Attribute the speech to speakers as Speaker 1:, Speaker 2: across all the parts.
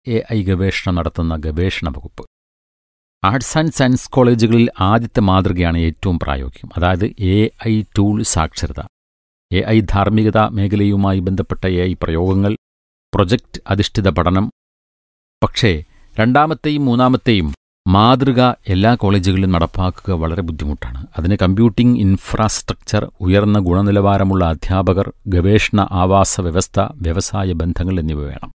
Speaker 1: A I ഗവേഷണം നടത്തുന്ന ഗവേഷണ വകുപ്പ് ആർട്സ് ആൻഡ് സയൻസ് കോളേജുകളിൽ ആദ്യത്തെ മാതൃകയാണ് ഏറ്റവും പ്രായോഗികം അതായത് എ ഐ ടൂൾ സാക്ഷരത എ ഐ ധാർമ്മികത മേഖലയുമായി ബന്ധപ്പെട്ട എ ഐ പ്രയോഗങ്ങൾ പ്രൊജക്റ്റ് അധിഷ്ഠിത പഠനം പക്ഷേ രണ്ടാമത്തെയും മൂന്നാമത്തെയും മാതൃക എല്ലാ കോളേജുകളിലും നടപ്പാക്കുക വളരെ ബുദ്ധിമുട്ടാണ് അതിന് കമ്പ്യൂട്ടിംഗ് ഇൻഫ്രാസ്ട്രക്ചർ ഉയർന്ന ഗുണനിലവാരമുള്ള അധ്യാപകർ ഗവേഷണ ആവാസ വ്യവസ്ഥ വ്യവസായ ബന്ധങ്ങൾ എന്നിവ വേണം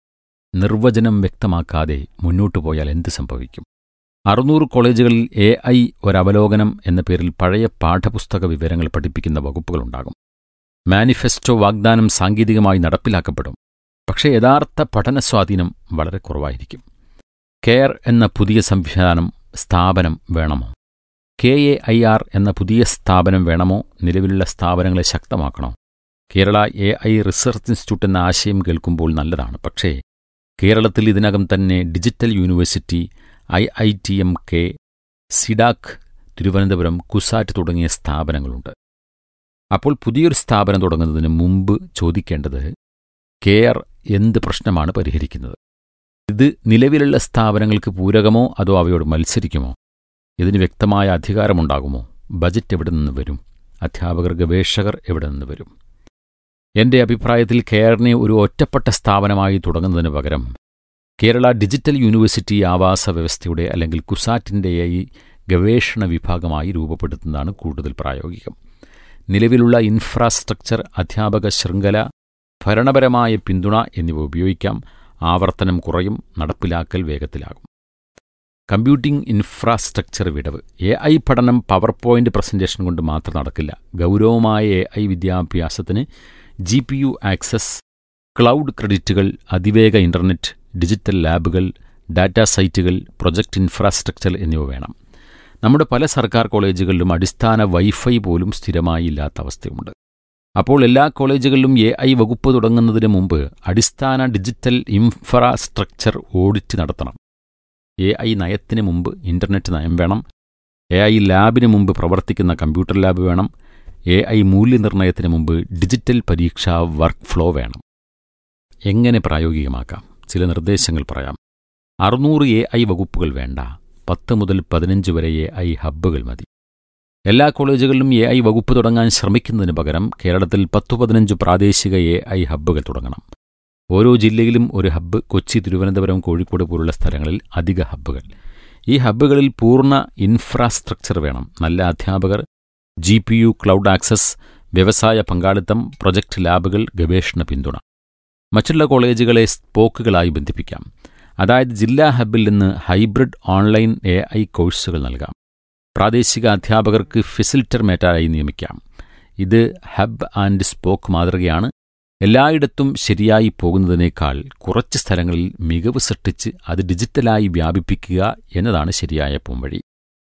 Speaker 1: നിർവചനം വ്യക്തമാക്കാതെ മുന്നോട്ടു പോയാൽ എന്ത് സംഭവിക്കും അറുന്നൂറ് കോളേജുകളിൽ എ ഐ ഒരവലോകനം എന്ന പേരിൽ പഴയ പാഠപുസ്തക വിവരങ്ങൾ പഠിപ്പിക്കുന്ന വകുപ്പുകളുണ്ടാകും മാനിഫെസ്റ്റോ വാഗ്ദാനം സാങ്കേതികമായി നടപ്പിലാക്കപ്പെടും പക്ഷേ യഥാർത്ഥ പഠന സ്വാധീനം വളരെ കുറവായിരിക്കും കെയർ എന്ന പുതിയ സംവിധാനം സ്ഥാപനം വേണമോ കെ എ ഐ ആർ എന്ന പുതിയ സ്ഥാപനം വേണമോ നിലവിലുള്ള സ്ഥാപനങ്ങളെ ശക്തമാക്കണോ Kerala A I research institute എന്ന ആശയം കേൾക്കുമ്പോൾ നല്ലതാണ് പക്ഷേ കേരളത്തിൽ ഇതിനകം തന്നെ digital university I I T M K CDAC Thiruvananthapuram CUSAT തുടങ്ങിയ സ്ഥാപനങ്ങളുണ്ട് അപ്പോൾ പുതിയൊരു സ്ഥാപനം തുടങ്ങുന്നതിന് മുമ്പ് ചോദിക്കേണ്ടത് കെയർ എന്ത് പ്രശ്നമാണ് പരിഹരിക്കുന്നത് ഇത് നിലവിലുള്ള സ്ഥാപനങ്ങൾക്ക് പൂരകമോ അതോ അവയോട് മത്സരിക്കുമോ ഇതിന് വ്യക്തമായ അധികാരമുണ്ടാകുമോ ബജറ്റ് എവിടെ നിന്ന് വരും അധ്യാപകർ ഗവേഷകർ എവിടെ നിന്ന് വരും എന്റെ അഭിപ്രായത്തിൽ കെയറിനെ ഒരു ഒറ്റപ്പെട്ട സ്ഥാപനമായി തുടങ്ങുന്നതിന് പകരം കേരള ഡിജിറ്റൽ യൂണിവേഴ്സിറ്റി ആവാസ വ്യവസ്ഥയുടെ അല്ലെങ്കിൽ കുസാറ്റിൻ്റെ ഈ ഗവേഷണ വിഭാഗമായി രൂപപ്പെടുത്തുന്നതാണ് കൂടുതൽ പ്രായോഗികം നിലവിലുള്ള ഇൻഫ്രാസ്ട്രക്ചർ അധ്യാപക ശൃംഖല ഭരണപരമായ പിന്തുണ എന്നിവ ഉപയോഗിക്കാം ആവർത്തനം കുറയും നടപ്പിലാക്കൽ വേഗത്തിലാകും കമ്പ്യൂട്ടിംഗ് ഇൻഫ്രാസ്ട്രക്ചർ വിടവ് എ ഐ പഠനം പവർ പോയിന്റ് പ്രസന്റേഷൻ കൊണ്ട് മാത്രം നടക്കില്ല ഗൗരവമായ എ ഐ വിദ്യാഭ്യാസത്തിന് G P U access cloud ക്രെഡിറ്റുകൾ അതിവേഗ ഇന്റർനെറ്റ് ഡിജിറ്റൽ ലാബുകൾ ഡാറ്റാ സൈറ്റുകൾ പ്രൊജക്ട് ഇൻഫ്രാസ്ട്രക്ചർ എന്നിവ വേണം നമ്മുടെ പല സർക്കാർ കോളേജുകളിലും അടിസ്ഥാന വൈഫൈ പോലും സ്ഥിരമായി ഇല്ലാത്ത അവസ്ഥയുണ്ട് അപ്പോൾ എല്ലാ കോളേജുകളിലും എ ഐ വകുപ്പ് തുടങ്ങുന്നതിന് മുമ്പ് അടിസ്ഥാന ഡിജിറ്റൽ ഇൻഫ്രാസ്ട്രക്ചർ ഓഡിറ്റ് നടത്തണം എ ഐ നയത്തിന് മുമ്പ് ഇന്റർനെറ്റ് നയം വേണം എ ഐ ലാബിന് മുമ്പ് പ്രവർത്തിക്കുന്ന കമ്പ്യൂട്ടർ ലാബ് വേണം എ ഐ മൂല്യനിർണ്ണയത്തിന് മുമ്പ് ഡിജിറ്റൽ പരീക്ഷാ വർക്ക് ഫ്ലോ വേണം എങ്ങനെ പ്രായോഗികമാക്കാം ചില നിർദ്ദേശങ്ങൾ പറയാം അറുന്നൂറ് എ ഐ വകുപ്പുകൾ വേണ്ട പത്ത് മുതൽ പതിനഞ്ച് വരെ എ ഐ ഹബ്ബുകൾ മതി എല്ലാ കോളേജുകളിലും എ ഐ വകുപ്പ് തുടങ്ങാൻ ശ്രമിക്കുന്നതിന് പകരം കേരളത്തിൽ പത്തു പതിനഞ്ച് പ്രാദേശിക എ ഐ ഹബ്ബുകൾ തുടങ്ങണം ഓരോ ജില്ലയിലും ഒരു ഹബ്ബ് കൊച്ചി തിരുവനന്തപുരം കോഴിക്കോട് പോലുള്ള സ്ഥലങ്ങളിൽ അധിക ഹബ്ബുകൾ ഈ ഹബ്ബുകളിൽ പൂർണ്ണ ഇൻഫ്രാസ്ട്രക്ചർ വേണം നല്ല അധ്യാപകർ G P U cloud access വ്യവസായ പങ്കാളിത്തം പ്രൊജക്ട് ലാബുകൾ ഗവേഷണ പിന്തുണ മറ്റുള്ള കോളേജുകളെ സ്പോക്കുകളായി ബന്ധിപ്പിക്കാം അതായത് ജില്ലാ ഹബ്ബിൽ നിന്ന് ഹൈബ്രിഡ് ഓൺലൈൻ എ ഐ കോഴ്സുകൾ നൽകാം പ്രാദേശിക അധ്യാപകർക്ക് ഫെസിലിറ്റർമേറ്റായി നിയമിക്കാം ഇത് ഹബ് ആൻഡ് സ്പോക്ക് മാതൃകയാണ് എല്ലായിടത്തും ശരിയായി പോകുന്നതിനേക്കാൾ കുറച്ച് സ്ഥലങ്ങളിൽ മികവ് സൃഷ്ടിച്ച് അത് ഡിജിറ്റലായി വ്യാപിപ്പിക്കുക എന്നതാണ് ശരിയായ പോംവഴി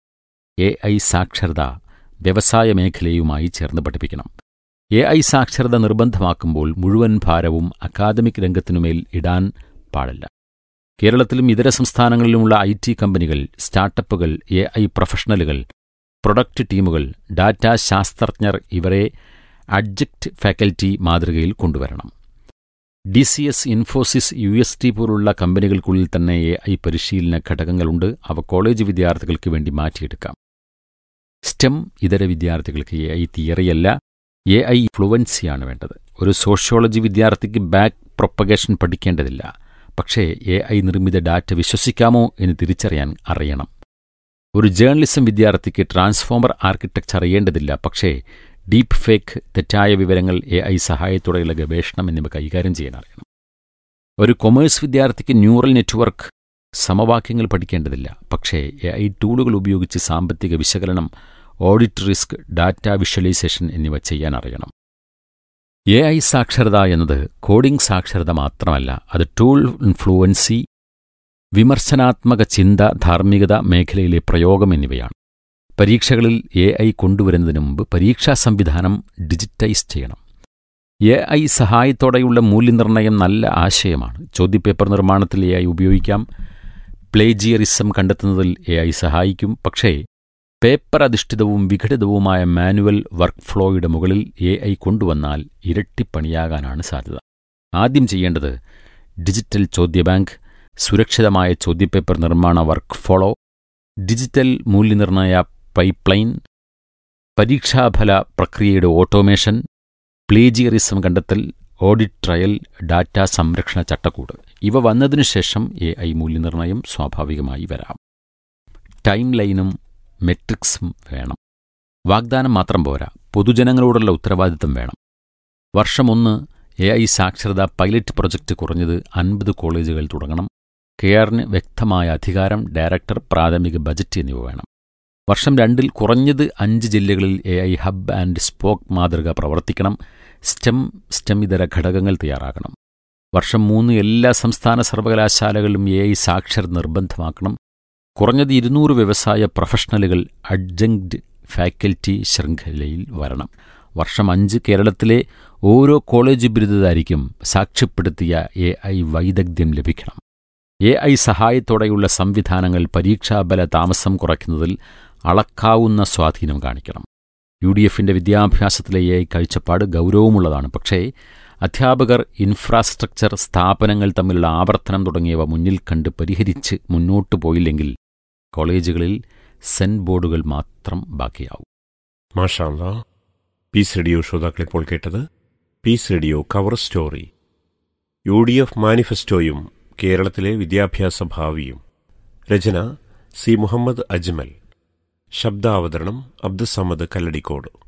Speaker 1: എ ഐ സാക്ഷരത വ്യവസായ മേഖലയുമായി ചേർന്ന് പഠിപ്പിക്കണം എ ഐ സാക്ഷരത നിർബന്ധമാക്കുമ്പോൾ മുഴുവൻ ഭാരവും അക്കാദമിക് രംഗത്തിനുമേൽ ഇടാൻ പാടില്ല കേരളത്തിലും ഇതര സംസ്ഥാനങ്ങളിലുമുള്ള ഐ ടി കമ്പനികൾ സ്റ്റാർട്ടപ്പുകൾ എ ഐ പ്രൊഫഷണലുകൾ പ്രൊഡക്റ്റ് ടീമുകൾ ഡാറ്റാ ശാസ്ത്രജ്ഞർ ഇവരെ അഡ്ജക്റ്റ് ഫാക്കൽറ്റി മാതൃകയിൽ കൊണ്ടുവരണം T C S Infosys U S T പോലുള്ള കമ്പനികൾക്കുള്ളിൽ തന്നെ എ ഐ പരിശീലന ഘടകങ്ങളുണ്ട് അവ കോളേജ് വിദ്യാർത്ഥികൾക്ക് വേണ്ടി മാറ്റിയെടുക്കാം സ്റ്റെം ഇതര വിദ്യാർത്ഥികൾക്ക് എ ഐ തിയറിയല്ല എ ഐ ഫ്ലുവൻസിയാണ് വേണ്ടത് ഒരു സോഷ്യോളജി വിദ്യാർത്ഥിക്ക് ബാക്ക് പ്രൊപ്പഗേഷൻ പഠിക്കേണ്ടതില്ല പക്ഷേ എ ഐ നിർമ്മിത ഡാറ്റ വിശ്വസിക്കാമോ എന്ന് തിരിച്ചറിയാൻ അറിയണം ഒരു ജേർണലിസം വിദ്യാർത്ഥിക്ക് ട്രാൻസ്ഫോമർ ആർക്കിടെക്ചർ അറിയേണ്ടതില്ല പക്ഷേ ഡീപ്പ് ഫേക്ക് തെറ്റായ വിവരങ്ങൾ എ ഐ സഹായത്തോടെയുള്ള ഗവേഷണം എന്നിവ കൈകാര്യം ചെയ്യാൻ അറിയണം ഒരു കൊമേഴ്സ് വിദ്യാർത്ഥിക്ക് ന്യൂറൽ നെറ്റ്വർക്ക് സമവാക്യങ്ങൾ പഠിക്കേണ്ടതില്ല പക്ഷേ എ ഐ ടൂളുകൾ ഉപയോഗിച്ച് സാമ്പത്തിക വിശകലനം ഓഡിറ്റ് റിസ്ക് ഡാറ്റ വിഷ്വലൈസേഷൻ എന്നിവ ചെയ്യാൻ അറിയണം എ ഐ സാക്ഷരത എന്നത് കോഡിംഗ് സാക്ഷരത മാത്രമല്ല അത് ടൂൾ ഇൻഫ്ലുവൻസി വിമർശനാത്മക ചിന്ത ധാർമ്മികത മേഖലയിലെ പ്രയോഗം എന്നിവയാണ് പരീക്ഷകളിൽ എ ഐ കൊണ്ടുവരുന്നതിന് മുമ്പ് പരീക്ഷാ സംവിധാനം ഡിജിറ്റൈസ് ചെയ്യണം എ ഐ സഹായത്തോടെയുള്ള മൂല്യനിർണ്ണയം നല്ല ആശയമാണ് ചോദ്യപേപ്പർ നിർമ്മാണത്തിൽ എ ഐ ഉപയോഗിക്കാം പ്ലേജിയറിസം കണ്ടെത്തുന്നതിൽ എ ഐ സഹായിക്കും പക്ഷേ പേപ്പർ അധിഷ്ഠിതവും വിഘടിതവുമായ മാനുവൽ വർക്ക് ഫ്ലോയുടെ മുകളിൽ എ ഐ കൊണ്ടുവന്നാൽ ഇരട്ടിപ്പണിയാകാനാണ് സാധ്യത ആദ്യം ചെയ്യേണ്ടത് ഡിജിറ്റൽ ചോദ്യബാങ്ക് സുരക്ഷിതമായ ചോദ്യപേപ്പർ നിർമ്മാണ വർക്ക് ഫോളോ ഡിജിറ്റൽ മൂല്യനിർണ്ണയ പൈപ്പ്ലൈൻ പരീക്ഷാഫല പ്രക്രിയയുടെ ഓട്ടോമേഷൻ പ്ലേജിയറിസം കണ്ടെത്തൽ ഓഡിറ്റ് ട്രയൽ ഡാറ്റ സംരക്ഷണ ചട്ടക്കൂട് ഇവ വന്നതിനു ശേഷം എ ഐ മൂല്യനിർണ്ണയം സ്വാഭാവികമായി വരാം ടൈം ലൈനും മെട്രിക്സും വേണം വാഗ്ദാനം മാത്രം പോരാ പൊതുജനങ്ങളോടുള്ള ഉത്തരവാദിത്തം വേണം വർഷം ഒന്ന് എ ഐ സാക്ഷരതാ പൈലറ്റ് പ്രൊജക്ട് കുറഞ്ഞത് അൻപത് കോളേജുകൾ തുടങ്ങണം കെയറിന് വ്യക്തമായ അധികാരം ഡയറക്ടർ പ്രാഥമിക ബജറ്റ് എന്നിവ വേണം വർഷം രണ്ടിൽ കുറഞ്ഞത് അഞ്ച് ജില്ലകളിൽ A I hub and spoke മാതൃക പ്രവർത്തിക്കണം സ്റ്റെം സ്റ്റെം ഇതര ഘടകങ്ങൾ തയ്യാറാക്കണം വർഷം മൂന്ന് എല്ലാ സംസ്ഥാന സർവകലാശാലകളിലും എ ഐ സാക്ഷര നിർബന്ധമാക്കണം കുറഞ്ഞത് ഇരുന്നൂറ് വ്യവസായ പ്രൊഫഷണലുകൾ അഡ്ജങ്ക്ഡ് ഫാക്കൽറ്റി ശൃംഖലയിൽ വരണം വർഷം അഞ്ച് കേരളത്തിലെ ഓരോ കോളേജ് ബിരുദധാരിക്കും സാക്ഷ്യപ്പെടുത്തിയ എ ഐ വൈദഗ്ധ്യം ലഭിക്കണം എ ഐ സഹായത്തോടെയുള്ള സംവിധാനങ്ങൾ പരീക്ഷാബല താമസം കുറയ്ക്കുന്നതിൽ അളക്കാവുന്ന സ്വാധീനം കാണിക്കണം യു ഡി എഫിന്റെ വിദ്യാഭ്യാസത്തിലെ എ ഐ കാഴ്ചപ്പാട് ഗൗരവമുള്ളതാണ് പക്ഷേ അധ്യാപകർ ഇൻഫ്രാസ്ട്രക്ചർ സ്ഥാപനങ്ങൾ തമ്മിലുള്ള ആവർത്തനം തുടങ്ങിയവ മുന്നിൽ കണ്ട് പരിഹരിച്ച് മുന്നോട്ടു പോയില്ലെങ്കിൽ കോളേജുകളിൽ സെൻ ബോർഡുകൾ മാത്രം ബാക്കിയാവും
Speaker 2: മാഷാല്ല പീസ് റേഡിയോ ശ്രോതാക്കൾ ഇപ്പോൾ കേട്ടത് peace radio cover story U D F മാനിഫെസ്റ്റോയും കേരളത്തിലെ വിദ്യാഭ്യാസ ഭാവിയും രചന സി മുഹമ്മദ് അജ്മൽ ശബ്ദാവതരണം അബ്ദുസമ്മദ് കല്ലടിക്കോട്